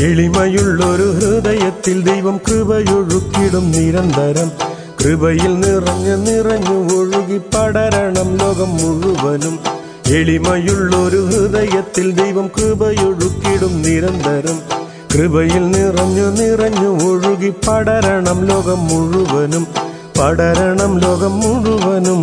എളിമയുള്ളൊരു ഹൃദയത്തിൽ ദൈവം കൃപയൊഴുക്കിടും നിരന്തരം കൃപയിൽ നിറഞ്ഞ് നിറഞ്ഞു ഒഴുകി പടരണം ലോകം മുഴുവനും എളിമയുള്ളൊരു ഹൃദയത്തിൽ ദൈവം കൃപയൊഴുക്കിടും നിരന്തരം കൃപയിൽ നിറഞ്ഞു നിറഞ്ഞു ഒഴുകി പടരണം ലോകം മുഴുവനും പടരണം ലോകം മുഴുവനും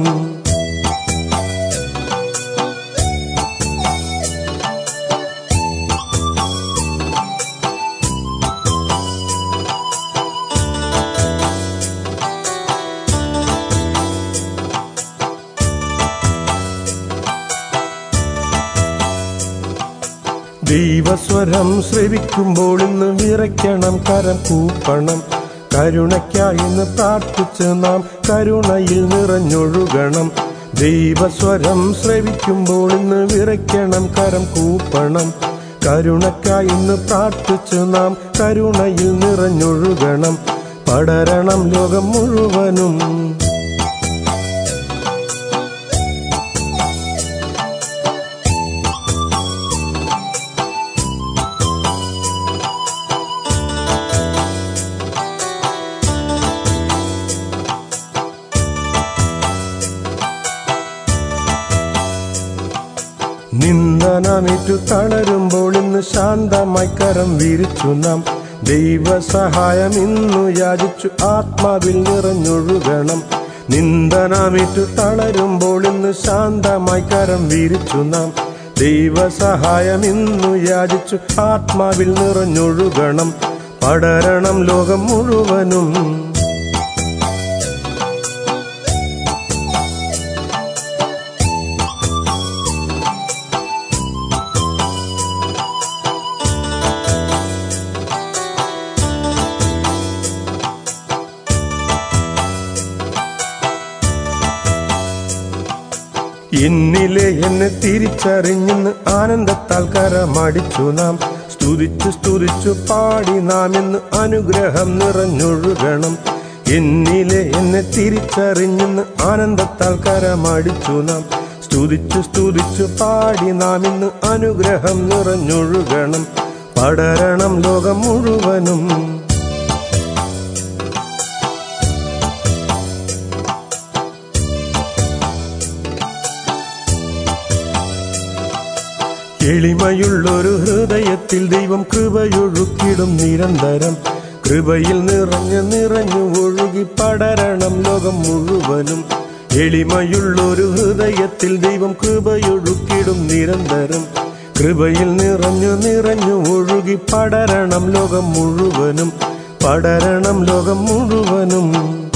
ദൈവസ്വരം ശ്രവിക്കുമ്പോൾ ഇന്ന് വിറയ്ക്കണം കരം കൂപ്പണം കരുണയ്ക്കായി ഇന്ന് പ്രാർത്ഥിച്ച് നാം കരുണയിൽ നിറഞ്ഞൊഴുകണം ദൈവസ്വരം ശ്രവിക്കുമ്പോൾ ഇന്ന് വിറയ്ക്കണം കരം കൂപ്പണം കരുണയ്ക്കായി ഇന്ന് പ്രാർത്ഥിച്ച് നാം കരുണയിൽ നിറഞ്ഞൊഴുകണം പടരണം ലോകം മുഴുവനും നിന്ദനമേറ്റു തളരുമ്പോൾ ഇന്ന് ശാന്തമായി കരം വിരിച്ചു നാം ദൈവസഹായം ഇന്നു യാചിച്ചു ആത്മാവിൽ നിറഞ്ഞൊഴുകണം നിന്ദനമേറ്റു തളരുമ്പോൾ ഇന്ന് ശാന്തമായി കരം വിരിച്ചു നാം ദൈവസഹായം ഇന്നു യാചിച്ചു ആത്മാവിൽ നിറഞ്ഞൊഴുകണം പടരണം ലോകം മുഴുവനും എന്നിലെ എന്നെ തിരിച്ചറിഞ്ഞെന്ന് ആനന്ദത്താൽ കരമടിച്ചു നാം സ്തുതിച്ചു സ്തുതിച്ചു പാടി നാം എന്ന് അനുഗ്രഹം നിറഞ്ഞൊഴുകണം എന്നിലെ എന്നെ തിരിച്ചറിഞ്ഞെന്ന് ആനന്ദത്താൽ കരമടിച്ചു നാം സ്തുതിച്ചു സ്തുതിച്ചു പാടി നാം ഇന്ന് അനുഗ്രഹം നിറഞ്ഞൊഴുകണം പടരണം ലോകം മുഴുവനും എളിമയുള്ളൊരു ഹൃദയത്തിൽ ദൈവം കൃപയൊഴുക്കിടും നിരന്തരം കൃപയിൽ നിറഞ്ഞ് നിറഞ്ഞു ഒഴുകി പടരണം ലോകം മുഴുവനും എളിമയുള്ളൊരു ഹൃദയത്തിൽ ദൈവം കൃപയൊഴുക്കിടും നിരന്തരം കൃപയിൽ നിറഞ്ഞു നിറഞ്ഞു ഒഴുകി പടരണം ലോകം മുഴുവനും പടരണം ലോകം മുഴുവനും